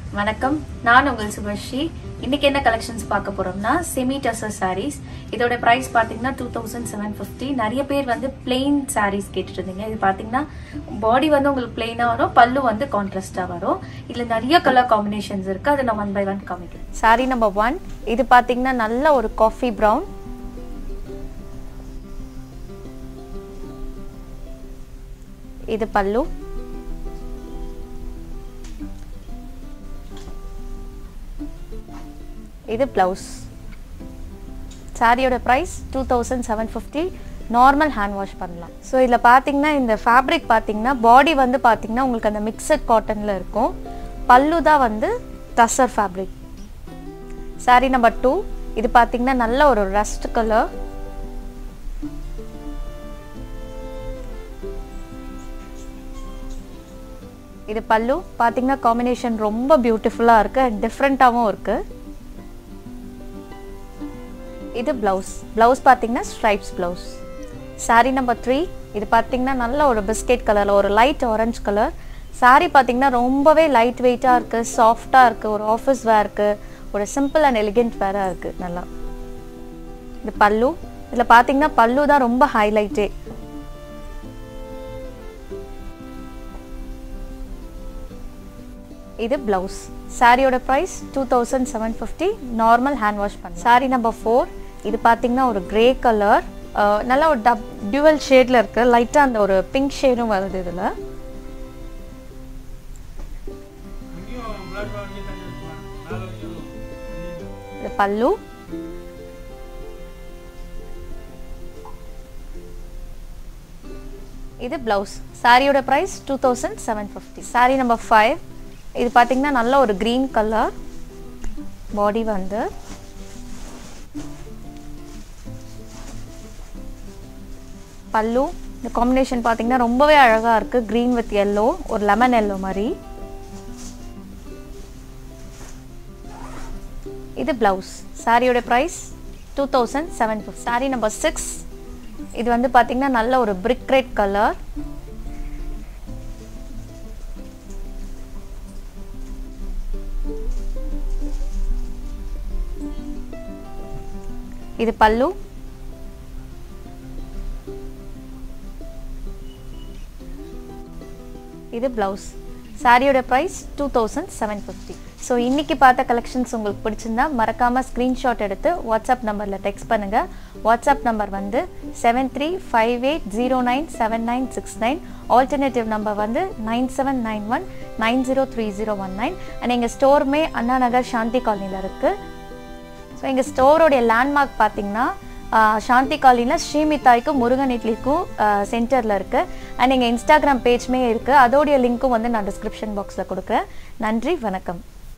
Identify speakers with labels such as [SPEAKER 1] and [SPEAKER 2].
[SPEAKER 1] வணக்கம் நான் உங்கள் சுபஸ்ரீ இன்னைக்கு என்ன கலெக்ஷன்ஸ் பார்க்க போறோம்னா செமி டசர் சாரீஸ் இதோட பிரைஸ் பாத்தீங்கன்னா டூ தௌசண்ட் செவன் ஃபிஃப்டி நிறைய பேர் வந்து பிளெயின் சாரீஸ் கேட்டுட்டு இருந்தீங்க இது பாத்தீங்கன்னா பாடி வந்து உங்களுக்கு பிளெயினா வரும் பல்லு வந்து கான்ட்ராஸ்டா வரும் இதுல நிறைய கலர் காம்பினேஷன்ஸ் இருக்கு அதை நான் ஒன் பை ஒன் காமிக்கிறேன் சாரி நம்பர் ஒன் இது பாத்தீங்கன்னா நல்ல ஒரு காஃபி ப்ரௌன் இது பல்லு இது ப்ளவுஸ் சாரியோட price two thousand seven fifty normal hand wash பண்ணலாம் ஸோ இதில் பார்த்தீங்கன்னா இந்த ஃபேப்ரிக் பார்த்தீங்கன்னா பாடி வந்து பார்த்தீங்கன்னா உங்களுக்கு அந்த மிக்சட் காட்டனில் இருக்கும் பல்லு தான் வந்து tussar fabric sari number two இது பார்த்தீங்கன்னா நல்ல ஒரு ரஸ்ட் கலர் இது பல்லு பார்த்தீங்கன்னா காம்பினேஷன் ரொம்ப பியூட்டிஃபுல்லாக இருக்குது அண்ட் டிஃப்ரெண்ட்டாகவும் இருக்குது இது ப்ளவுஸ் ப்ளவுஸ் பார்த்தீங்கன்னா stripes blouse sari number three இது பார்த்தீங்கன்னா நல்ல ஒரு பிஸ்கெட் கலரில் ஒரு லைட் ஆரஞ்ச் கலர் சாரீ பார்த்தீங்கன்னா ரொம்பவே லைட் வெயிட்டாக இருக்குது சாஃப்டாக இருக்குது ஒரு ஆஃபீஸ் வேருக்கு ஒரு சிம்பிள் அண்ட் எலிகென்ட் வேராக இருக்குது நல்லா இது பல்லு இதில் பார்த்தீங்கன்னா பல்லு தான் ரொம்ப ஹைலைட்டே இது ப்ளவுஸ் சாரியோட price two thousand seven fifty normal hand wash பண்ண சாரி நம்பர் ஃபோர் இது பார்த்தீங்கன்னா ஒரு கிரே கலர் நல்ல ஒரு டப் டியூவல் ஷேடில் இருக்கு லைட்டாக அந்த ஒரு பிங்க் ஷேடும் வருது இதில் இது பல்லு இது ப்ளவுஸ் சாரியோட price two thousand seven fifty sari number five இது பார்த்தீங்கன்னா நல்ல ஒரு க்ரீன் கலர் பாடி வந்து பல்லு இந்த காம்பினேஷன் பார்த்தீங்கன்னா ரொம்பவே அழகாக இருக்குது க்ரீன் வித் எல்லோ ஒரு லெமன் எல்லோ மாதிரி இது ப்ளவுஸ் சாரியோட price two thousand seven fifty sari number six இது வந்து பார்த்தீங்கன்னா நல்ல ஒரு பிரிக் ரெட் கலர் இது பல்லு இது ப்ளவுஸ் சாரியோட price two thousand seven fifty so இன்றைக்கி பார்த்த கலெக்ஷன்ஸ் உங்களுக்கு பிடிச்சிருந்தா மறக்காமல் ஸ்க்ரீன்ஷாட் எடுத்து வாட்ஸ்அப் நம்பரில் டெக்ஸ்ட் பண்ணுங்கள் வாட்ஸ்அப் நம்பர் வந்து seven three five eight zero nine seven nine six nine alternative number வந்து nine seven nine one nine zero three zero one nine and எங்கள் ஸ்டோருமே அண்ணா நகர் சாந்தி காலனியில் இருக்குது ஸோ எங்கள் ஸ்டோரோடைய லேண்ட்மார்க் பார்த்தீங்கன்னா சாந்தி காலனியில் ஸ்ரீமிதாய்க்கும் முருகன் இட்லிக்கும் சென்டரில் இருக்குது அண்ட் எங்கள் இன்ஸ்டாகிராம் பேஜ்மே இருக்குது அதோடைய லிங்க்கும் வந்து நான் டிஸ்கிரிப்ஷன் பாக்ஸில் கொடுக்குறேன் நன்றி வணக்கம்